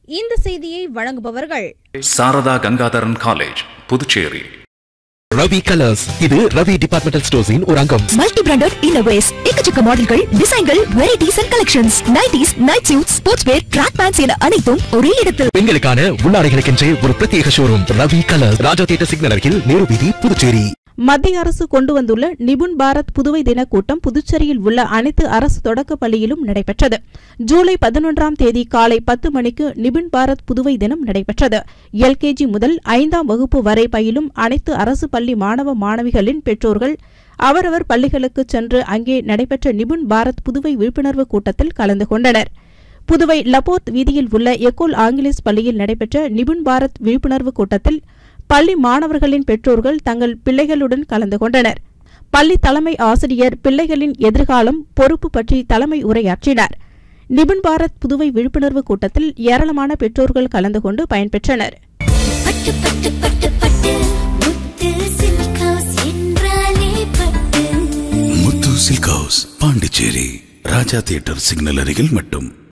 இந்த செய்தியை வழங்குபவர்கள் சாரதா கங்காதரன் காலேஜ் புதுச்சேரி ரவி கலர்ஸ் இது ரவி டிபார்ட்மெண்டல் ஸ்டோர்ஸின் ஒரு அங்கம் மல்டி பிராண்டட் இன்னோவேஸ் எக்கச்சக்க மாடல்கள் டிசைன்கள் varieties and collections nighties night suit sports wear track pants என அனைத்தும் ஒரே இடத்தில் பெண்களுக்கான உள்ளாடைகளுக்கென்றே ஒரு பிரத்யேக showroom Ravi colours Raja theatre signal அருகில் நேரு வீதி புதுச்சேரி மத்திய அரசு கொண்டு வந்துள்ள நிபுண் பாரத் புதுவை தின கூட்டம் புதுச்சேரியில் உள்ள அனைத்து அரசு தொடக்கப் பள்ளியிலும் நடைபெற்றது ஜூலை பதினொன்றாம் தேதி காலை பத்து மணிக்கு நிபுண் பாரத் புதுவை தினம் நடைபெற்றது எல்கேஜி முதல் ஐந்தாம் வகுப்பு வரை பயிலும் அனைத்து அரசு பள்ளி மாணவ மாணவிகளின் பெற்றோர்கள் அவரவர் பள்ளிகளுக்கு சென்று அங்கே நடைபெற்ற நிபுண் பாரத் புதுவை விழிப்புணர்வு கூட்டத்தில் கலந்து கொண்டனர் புதுவை லபோர்த் வீதியில் உள்ள எக்கோல் ஆங்கிலேஸ் பள்ளியில் நடைபெற்ற நிபுண் பாரத் விழிப்புணர்வு கூட்டத்தில் பள்ளி மாணவர்களின் பெற்றோர்கள் தங்கள் பிள்ளைகளுடன் கலந்து கொண்டனர் பள்ளி தலைமை ஆசிரியர் பிள்ளைகளின் எதிர்காலம் பொறுப்பு பற்றி தலைமை உரையாற்றினார் நிபுண் பாரத் புதுவை விழிப்புணர்வு கூட்டத்தில் ஏராளமான பெற்றோர்கள் கலந்து கொண்டு பயன்பெற்றனர் பட்டு பட்டு பட்டு பட்டு முத்து சில்க் ஹவுஸ் என்றாலே Pattu Muthu silk house Pondicherry Raja theatre signal அருகில் மட்டும்